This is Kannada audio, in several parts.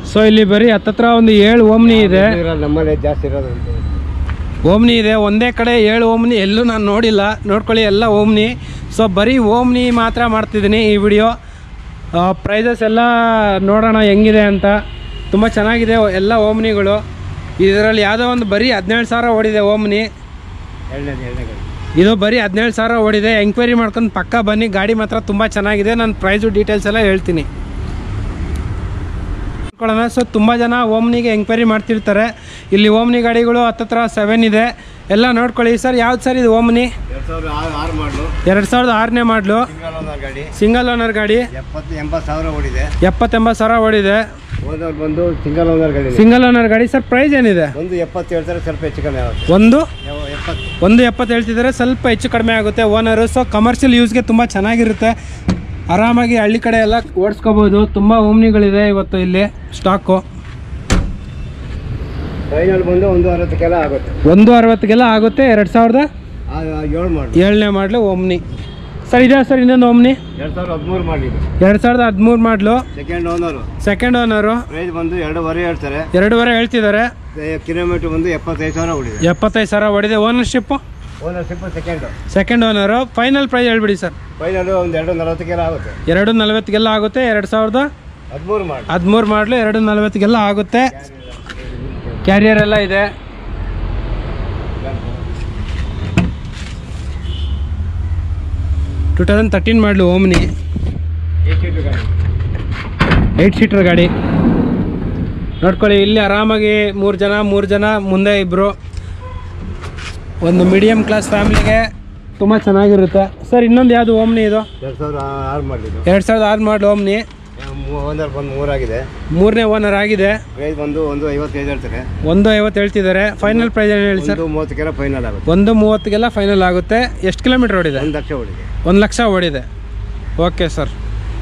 ಸೊ ಇಲ್ಲಿ ಬರೀ ಹತ್ತತ್ರ ಒಂದು ಏಳು ಓಮ್ನಿ ಇದೆ ಇರೋದು ನಮ್ಮನೆ ಜಾಸ್ತಿ ಇರೋದು ಅಂತ ಓಮ್ನಿ ಇದೆ ಒಂದೇ ಕಡೆ ಏಳು ಓಮ್ನಿ ಎಲ್ಲೂ ನಾನು ನೋಡಿಲ್ಲ ನೋಡ್ಕೊಳ್ಳಿ ಎಲ್ಲ ಓಮ್ನಿ ಸೊ ಬರೀ ಓಮ್ನಿ ಮಾತ್ರ ಮಾಡ್ತಿದ್ದೀನಿ ಈ ವಿಡಿಯೋ ಪ್ರೈಸಸ್ ಎಲ್ಲ ನೋಡೋಣ ಹೆಂಗಿದೆ ಅಂತ ತುಂಬ ಚೆನ್ನಾಗಿದೆ ಎಲ್ಲ ಓಮ್ನಿಗಳು ಇದರಲ್ಲಿ ಯಾವುದೋ ಒಂದು ಬರೀ ಹದಿನೇಳು ಸಾವಿರ ಓಡಿದೆ ಓಮ್ನಿ ಎರಡನೇದು ಎರಡನೇ ಗಾಡಿ ಇದು ಬರೀ ಹದಿನೇಳು ಸಾವಿರ ಓಡಿದೆ ಎಂಕ್ವೈರಿ ಮಾಡ್ಕೊಂಡು ಪಕ್ಕ ಬನ್ನಿ ಗಾಡಿ ಮಾತ್ರ ತುಂಬ ಚೆನ್ನಾಗಿದೆ ನಾನು ಪ್ರೈಸು ಡೀಟೇಲ್ಸ್ ಎಲ್ಲ ಹೇಳ್ತೀನಿ ನೋಡ್ಕೊಳ್ಳೋಣ ಸೊ ತುಂಬ ಜನ ಓಮ್ನಿಗೆ ಎಂಕ್ವೈರಿ ಮಾಡ್ತಿರ್ತಾರೆ ಇಲ್ಲಿ ಓಮ್ನಿ ಗಾಡಿಗಳು ಹತ್ತತ್ರ ಸೆವೆನ್ ಇದೆ ಎಲ್ಲ ನೋಡ್ಕೊಳ್ಳಿ ಸರ್ ಯಾವ್ದು ಸರ್ ಇದು ಓಮ್ನಿ ಎರಡು ಸಾವಿರದ ಆರು ಆರು ಮಾಡಲು ಎರಡು ಸಾವಿರದ ಆರನೇ ಮಾಡಲು ಸಿಂಗಲ್ ಓನರ್ ಗಾಡಿ ಸಿಂಗಲ್ ಓನರ್ ಗಾಡಿ ಎಪ್ಪತ್ತು ಎಂಬತ್ತು ಸಾವಿರ ಓಡಿದೆ ಎಪ್ಪತ್ತೆಂಬತ್ತು ಸಾವಿರ ಓಡಿದೆ ಓನರ್ ಬಂದು ಸಿಂಗಲ್ ಓನರ್ ಗಾಡಿ ಸಿಂಗಲ್ ಓನರ್ ಗಾಡಿ ಸರ್ ಪ್ರೈಸ್ ಏನಿದೆ ಒಂದು ಎಪ್ಪತ್ತು ಹೇಳ್ತಾರೆ ಸ್ವಲ್ಪ ಹೆಚ್ಚು ಕಮ್ಮಿ ಆಗುತ್ತೆ ಒಂದು ಯಾವ- ಎಪ್ಪತ್ತು ಒಂದು ಎಪ್ಪತ್ತು ಹೇಳ್ತಿದ್ದಾರೆ ಸ್ವಲ್ಪ ಹೆಚ್ಚು ಕಡಿಮೆ ಆಗುತ್ತೆ ಓನರು ಸೊ ಕಮರ್ಷಿಯಲ್ ಯೂಸ್ಗೆ ತುಂಬ ಚೆನ್ನಾಗಿರುತ್ತೆ ಆರಾಮಾಗಿ ಹಳ್ಳಿ ಕಡೆ ಎಲ್ಲ ಓಡಿಸ್ಕೋಬೋದು ತುಂಬ ಓಮ್ನಿಗಳಿದೆ ಇವತ್ತು ಇಲ್ಲಿ ಸ್ಟಾಕು ಫೈನಲ್ ಬಂದು ಒಂದು ಅರವತ್ತಕ್ಕೆಲ್ಲ ಆಗುತ್ತೆ ಒಂದು ಅರವತ್ತಿಗೆಲ್ಲ ಆಗುತ್ತೆ ಎರಡು ಸಾವಿರದ ಆ- ಆ ಏಳು ಮಾಡಿ ಏಳನೇ ಮಾಡಲು ಓಮ್ನಿ ಸರ್ ಇದೆ ಸರ್ ಇನ್ನೊಂದು ಓಮ್ನಿ ಎರಡು ಸಾವಿರದ ಹದಿಮೂರು ಮಾಡಿದ್ದು ಎರಡು ಸಾವಿರದ ಹದಿಮೂರು ಮಾಡಲು second owner second owner price ಬಂದು ಎರಡೂವರೆ ಹೇಳ್ತಾರೆ ಎರಡೂವರೆ ಹೇಳ್ತಿದ್ದಾರೆ ಕಿಲೋಮೀಟ್ರ್ ಬಂದು ಎಪ್ಪತ್ತೈದು ಸಾವಿರ ಓಡಿದೆ ಎಪ್ಪತ್ತೈದು ಸಾವಿರ ಹೊಡಿದೆ ownership ownership second second owner final price ಹೇಳ್ಬಿಡಿ ಸರ್ ಫೈನಲ್ ಒಂದು ಎರಡು ನಲವತ್ತಕ್ಕೆಲ್ಲ ಆಗುತ್ತೆ ಎರಡು ನಲ್ವತ್ತಿಗೆಲ್ಲ ಆಗುತ್ತೆ ಎರಡು ಸಾವಿರದ ಹದಿಮೂರು ಮಾಡಿ ಹದಿಮೂರು ಮಾಡಲು ಎರಡು ನಲ್ವತ್ತಿಗೆಲ್ಲ ಆಗುತ್ತೆ ಕ್ಯಾರಿಯರ್ ಎಲ್ಲ ಇದೆ ಟೂ ತೌಸಂಡ್ ತರ್ಟೀನ್ ಮಾಡಲು ಓಮ್ನಿ ಏಯ್ಟ್ ಸೀಟರ್ ಗಾಡಿ ನೋಡ್ಕೊಳ್ಳಿ ಇಲ್ಲಿ ಆರಾಮಾಗಿ ಮೂರು ಜನ ಮೂರು ಜನ ಮುಂದೆ ಇಬ್ಬರು ಒಂದು ಮೀಡಿಯಮ್ ಕ್ಲಾಸ್ ಫ್ಯಾಮಿಲಿಗೆ ತುಂಬ ಚೆನ್ನಾಗಿರುತ್ತೆ ಸರ್ ಇನ್ನೊಂದು ಯಾವುದು ಓಮ್ನಿ ಇದು ಎರಡು ಸಾವಿರದ ಆರು ಮಾಡಿದ್ದು ಎರಡು ಸಾವಿರದ ಆರು ಮಾಡಲು ಓಮ್ನಿ ಓನರ್ ಬಂದು ಮೂರಾಗಿದೆ ಮೂರನೇ ಓನರ್ ಆಗಿದೆ ಪ್ರೈಸ್ ಬಂದು ಒಂದು ಐವತ್ತೈದು ಹೇಳ್ತಾರೆ ಒಂದು ಐವತ್ತು ಹೇಳ್ತಿದ್ದಾರೆ ಫೈನಲ್ ಪ್ರೈಸ್ ಏನು ಹೇಳಿ ಸರ್ ಒಂದು ಮೂವತ್ತಕ್ಕೆಲ್ಲ ಫೈನಲ್ ಆಗುತ್ತೆ ಒಂದು ಮೂವತ್ತಿಗೆಲ್ಲ ಫೈನಲ್ ಆಗುತ್ತೆ ಎಷ್ಟು ಕಿಲೋಮೀಟ್ರ್ ಓಡಿದೆ ಒಂದು ಲಕ್ಷ ಓಡಿದೆ ಒಂದು ಲಕ್ಷ ಓಡಿದೆ ಓಕೆ ಸರ್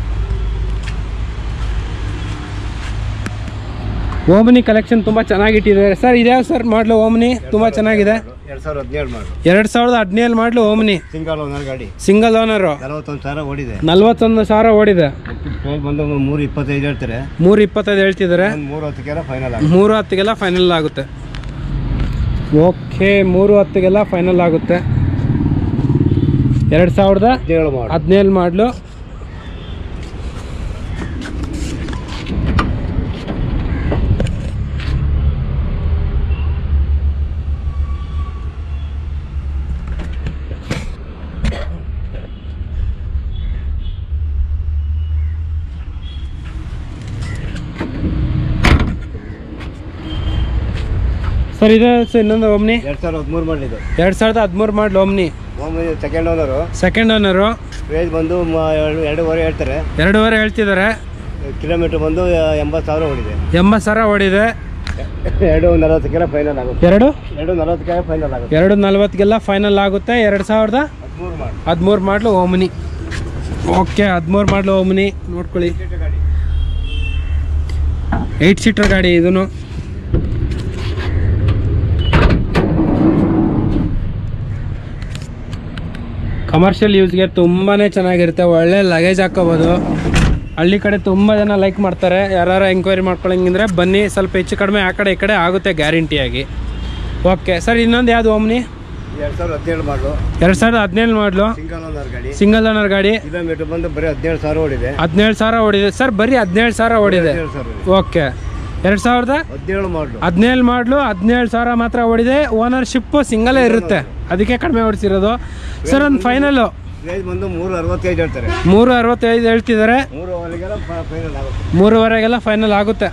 ಓಮ್ನಿ ಕಲೆಕ್ಷನ್ ತುಂಬ ಚೆನ್ನಾಗಿಟ್ಟಿದ್ದಾರೆ ಸರ್ ಇದ್ಯಾವ ಸರ್ ಮಾಡಲು ಓಮ್ನಿ ತುಂಬ ಚೆನ್ನಾಗಿದೆ ಎರಡು ಸಾವಿರದ ಹದಿನೇಳು ಮಾಡಿ ಎರಡು ಸಾವಿರದ ಹದಿನೇಳು ಮಾಡಲು ಓಮ್ನಿ ಸಿಂಗಲ್ ಓನರ್ ಗಾಡಿ ಸಿಂಗಲ್ ಓನರು ನಲವತ್ತೊಂದು ಸಾವಿರ ಓಡಿದೆ ನಲ್ವತ್ತೊಂದು ಸಾವಿರ ಓಡಿದೆ ಪ್ರೈಸ್ ಬಂದು ಮೂರು ಇಪ್ಪತ್ತೈದು ಹೇಳ್ತಾರೆ ಮೂರು ಇಪ್ಪತ್ತೈದು ಹೇಳ್ತಿದ್ದಾರೆ ಒಂದು ಮೂರು ಹೊತ್ತಕ್ಕೆಲ್ಲ ಫೈನಲ್ ಆಗುತ್ತೆ ಮೂರು ಹತ್ತಿಗೆಲ್ಲ ಫೈನಲ್ ಆಗುತ್ತೆ ಓಕೆ ಮೂರು ಹತ್ತಿಗೆಲ್ಲ ಫೈನಲ್ ಆಗುತ್ತೆ ಎರಡು ಸಾವಿರದ ಹದಿನೇಳು ಮಾಡಿ ಹದಿನೇಳು ಮಾಡಲು ಸರ್ ಇದೆ ಸರ್ ಇನ್ನೊಂದು ಓಮ್ನಿ ಎರಡು ಸಾವಿರದ ಹದಿಮೂರು ಮಾಡಿದ್ದು ಎರಡು ಸಾವಿರದ ಹದಿಮೂರು ಮಾಡಲು Omni second owner second owner price ಬಂದು ಮ- ಎರಡು ಎರಡೂವರೆ ಹೇಳ್ತಾರೆ ಎರಡೂವರೆ ಹೇಳ್ತಿದ್ದಾರೆ ಕಿಲೋಮೀಟ್ರ್ ಬಂದು ಎಂಬತ್ತು ಸಾವಿರ ಓಡಿದೆ ಎಂಬತ್ತು ಸಾವಿರ ಓಡಿದೆ ಎರಡು ನಲವತ್ತಕ್ಕೆಲ್ಲ ಫೈನಲ್ ಆಗುತ್ತೆ ಎರಡು ಎರಡು ನಲವತ್ತಕ್ಕೆಲ್ಲ ಫೈನಲ್ ಆಗುತ್ತೆ ಎರಡು ನಲ್ವತ್ತಿಗೆಲ್ಲ ಫೈನಲ್ ಆಗುತ್ತೆ ಎರಡು ಸಾವಿರದ ಹದಿಮೂರು ಮಾಡಿ ಹದಿಮೂರು ಮಾಡಲು ಓಮ್ನಿ ಓಕೆ ಹದಿಮೂರು ಮಾಡಲು ಓಮ್ನಿ ನೋಡ್ಕೊಳ್ಳಿ ಗಾಡಿ ಏಯ್ಟ್ ಸೀಟರ್ ಗಾಡಿ ಇದೂ ಕಮರ್ಷಿಯಲ್ ಯೂಸ್ಗೆ ತುಂಬಾ ಚೆನ್ನಾಗಿರುತ್ತೆ ಒಳ್ಳೆ ಲಗೇಜ್ ಹಾಕೋಬೋದು ಹಳ್ಳಿ ಕಡೆ ತುಂಬ ಜನ ಲೈಕ್ ಮಾಡ್ತಾರೆ ಯಾರು ಎಂಕ್ವೈರಿ ಮಾಡ್ಕೊಳಂಗಿದ್ರೆ ಬನ್ನಿ ಸ್ವಲ್ಪ ಹೆಚ್ಚು ಕಡಿಮೆ ಆ ಕಡೆ ಈ ಕಡೆ ಆಗುತ್ತೆ ಗ್ಯಾರಂಟಿಯಾಗಿ ಓಕೆ ಸರ್ ಇನ್ನೊಂದು ಯಾವುದು ಓಮ್ನಿ ಎರಡು ಸಾವಿರದ ಹದಿನೇಳು ಮಾಡಲು ಎರಡು ಸಾವಿರದ ಹದಿನೇಳು ಮಾಡಲು ಸಿಂಗಲ್ ಓನರ್ ಗಾಡಿ ಸಿಂಗಲ್ ಓನರ್ ಗಾಡಿ ಕಿಲೋಮೀಟ್ರ್ ಬಂದು ಬರೀ ಹದಿನೇಳು ಸಾವಿರ ಓಡಿದೆ ಹದಿನೇಳು ಸಾವಿರ ಓಡಿದೆ ಸರ್ ಬರೀ ಹದಿನೇಳು ಸಾವಿರ ಓಡಿದೆ ಹದಿನೇಳು ಸಾವಿರ ಓಡಿದೆ. ಓಕೆ ಎರಡು ಸಾವಿರದ ಹದಿನೇಳು ಮಾಡಲು ಹದಿನೇಳು ಮಾಡಲು ಹದಿನೇಳು ಸಾವಿರ ಮಾತ್ರ ಓಡಿದೆ ಓನರ್ಶಿಪ್ಪು ಸಿಂಗಲೇ ಇರುತ್ತೆ ಅದಕ್ಕೆ ಕಡಿಮೆ ಓಡಿಸಿರೋದು ಸರ್ ಒಂದು ಫೈನಲ್ಲು ಪ್ರೈಸ್ ಬಂದು ಮೂರು ಅರವತ್ತೈದು ಹೇಳ್ತಾರೆ ಮೂರು ಅರವತ್ತೈದು ಹೇಳ್ತಿದ್ದಾರೆ ಮೂರು ಅವರಿಗೆಲ್ಲ ಫೈನಲ್ ಆಗುತ್ತೆ ಮೂರುವರೆಗೆಲ್ಲ ಫೈನಲ್ ಆಗುತ್ತೆ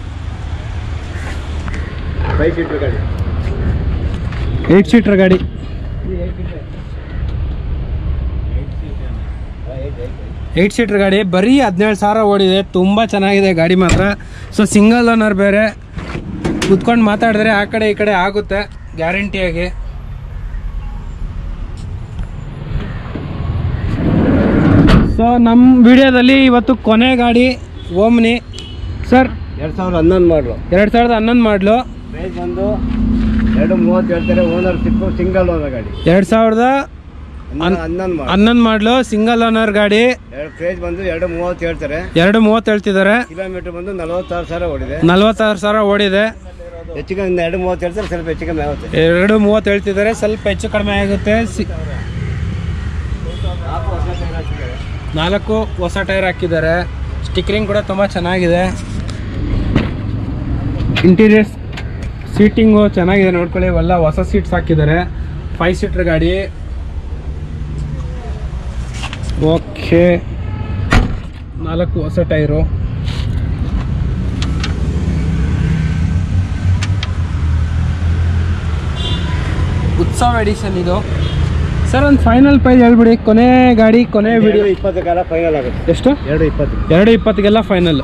ಫೈವ್ ಸೀಟ್ರ್ ಗಾಡಿ ಏಯ್ಟ್ ಸೀಟ್ರ್ ಗಾಡಿ ಏಯ್ಟ್ ಸೀಟ್ರ್ ಗಾಡಿ ಬರೀ ಹದಿನೇಳು ಸಾವಿರ ಓಡಿದೆ ತುಂಬ ಚೆನ್ನಾಗಿದೆ ಗಾಡಿ ಮಾತ್ರ ಸೊ ಸಿಂಗಲ್ ಓನರ್ ಬೇರೆ ಕುತ್ಕೊಂಡು ಮಾತಾಡಿದ್ರೆ ಆ ಕಡೆ ಈ ಕಡೆ ಆಗುತ್ತೆ ಗ್ಯಾರಂಟಿಯಾಗಿ ಸೊ ನಮ್ಮ ವಿಡಿಯೋದಲ್ಲಿ ಇವತ್ತು ಕೊನೆ ಗಾಡಿ ಓಮ್ನಿ ಸರ್ ಎರಡು ಸಾವಿರದ ಹನ್ನೊಂದು ಮಾಡಲು ಎರಡು ಸಾವಿರದ ಹನ್ನೊಂದು ಮಾಡಲು ಪ್ರೈಸ್ ಬಂದು ಎರಡು ಮೂವತ್ತು ಹೇಳ್ತಾರೆ ಓನರ್ ಸಿಕ್ಕು ಸಿಂಗಲ್ ಓನರ್ ಗಾಡಿ ಎರಡು ಸಾವಿರದ ಹನ್ನೊಂದು ಹನ್ನೊಂದು ಮಾಡಿ ಹನ್ನೊಂದು ಮಾಡಲು ಸಿಂಗಲ್ ಓನರ್ ಗಾಡಿ ಎರಡು ಪ್ರೈಸ್ ಬಂದು ಎರಡು ಮೂವತ್ತು ಹೇಳ್ತಾರೆ ಎರಡು ಮೂವತ್ತು ಹೇಳ್ತಿದ್ದಾರೆ ಕಿಲೋಮೀಟರ್ ಬಂದು ನಲವತ್ತಾರು ಸಾವಿರ ಓಡಿದೆ ನಲ್ವತ್ತಾರು ಸಾವಿರ ಓಡಿದೆ ಹೆಚ್ಚಿಗೆ ಒಂದು ಎರಡು ಮೂವತ್ತು ಹೇಳ್ತಾರೆ ಸ್ವಲ್ಪ ಹೆಚ್ಚು ಕಮ್ಮಿ ಆಗುತ್ತೆ ಎರಡು ಮೂವತ್ತು ಹೇಳ್ತಿದ್ದಾರೆ ಸ್ವಲ್ಪ ಹೆಚ್ಚು ಕಡಿಮೆ ಆಗುತ್ತೆ ಸಿ ನಾಲ್ಕು ಹೊಸ ಟೈರ್ ಹಾಕಿದ್ದಾರೆ ಸ್ಟಿಕರಿಂಗ್ ಕೂಡ ತುಂಬ ಚೆನ್ನಾಗಿದೆ ಇಂಟೀರಿಯರ್ಸ್ ಸೀಟಿಂಗು ಚೆನ್ನಾಗಿದೆ ನೋಡ್ಕೊಳ್ಳಿ ಎಲ್ಲ ಹೊಸ ಸೀಟ್ಸ್ ಹಾಕಿದ್ದಾರೆ ಫೈವ್ ಸೀಟ್ರ್ ಗಾಡಿ ಓಕೆ ನಾಲ್ಕು ಹೊಸ ಟೈರು ಉತ್ಸವ ಎಡಿಷನ್ ಇದು ಸರ್ ಒಂದು ಫೈನಲ್ ಪ್ರೈಸ್ ಹೇಳ್ಬಿಡಿ ಕೊನೆ ಗಾಡಿ ಕೊನೆ ವಿಡಿಯೋ ಎರಡು ಇಪ್ಪತ್ತಕ್ಕೆಲ್ಲ ಫೈನಲ್ ಆಗುತ್ತೆ ಎಷ್ಟು ಎರಡು ಇಪ್ಪತ್ತು ಎರಡು ಇಪ್ಪತ್ತಿಗೆಲ್ಲ ಫೈನಲ್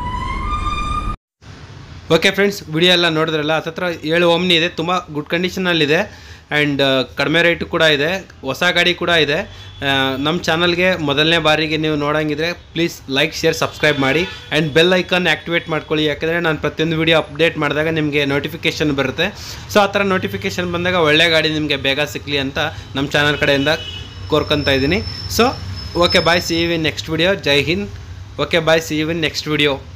ಓಕೆ ಫ್ರೆಂಡ್ಸ್ ವಿಡಿಯೋ ಎಲ್ಲ ನೋಡಿದ್ರಲ್ಲ ಹತ್ತತ್ರ ಏಳು ಓಮ್ನಿ ಇದೆ ತುಂಬ ಗುಡ್ ಕಂಡೀಷನಲ್ಲಿದೆ ಆ್ಯಂಡ್ ಕಡಿಮೆ ರೇಟು ಕೂಡ ಇದೆ ಹೊಸ ಗಾಡಿ ಕೂಡ ಇದೆ ನಮ್ಮ ಚಾನಲ್ಗೆ ಮೊದಲನೇ ಬಾರಿಗೆ ನೀವು ನೋಡೋಂಗಿದ್ರೆ ಪ್ಲೀಸ್ ಲೈಕ್ ಶೇರ್ ಸಬ್ಸ್ಕ್ರೈಬ್ ಮಾಡಿ ಆ್ಯಂಡ್ ಬೆಲ್ ಐಕಾನ್ ಆ್ಯಕ್ಟಿವೇಟ್ ಮಾಡ್ಕೊಳ್ಳಿ ಯಾಕಂದರೆ ನಾನು ಪ್ರತಿಯೊಂದು ವಿಡಿಯೋ ಅಪ್ಡೇಟ್ ಮಾಡಿದಾಗ ನಿಮಗೆ ನೋಟಿಫಿಕೇಷನ್ ಬರುತ್ತೆ ಸೊ ಆ ಥರ ನೋಟಿಫಿಕೇಷನ್ ಬಂದಾಗ ಒಳ್ಳೆ ಗಾಡಿ ನಿಮಗೆ ಬೇಗ ಸಿಕ್ಕಲಿ ಅಂತ ನಮ್ಮ ಚಾನಲ್ ಕಡೆಯಿಂದ ಕೋರ್ಕೊತಾ ಇದ್ದೀನಿ so okay bye see you in next video Jai Hind okay bye see you in next video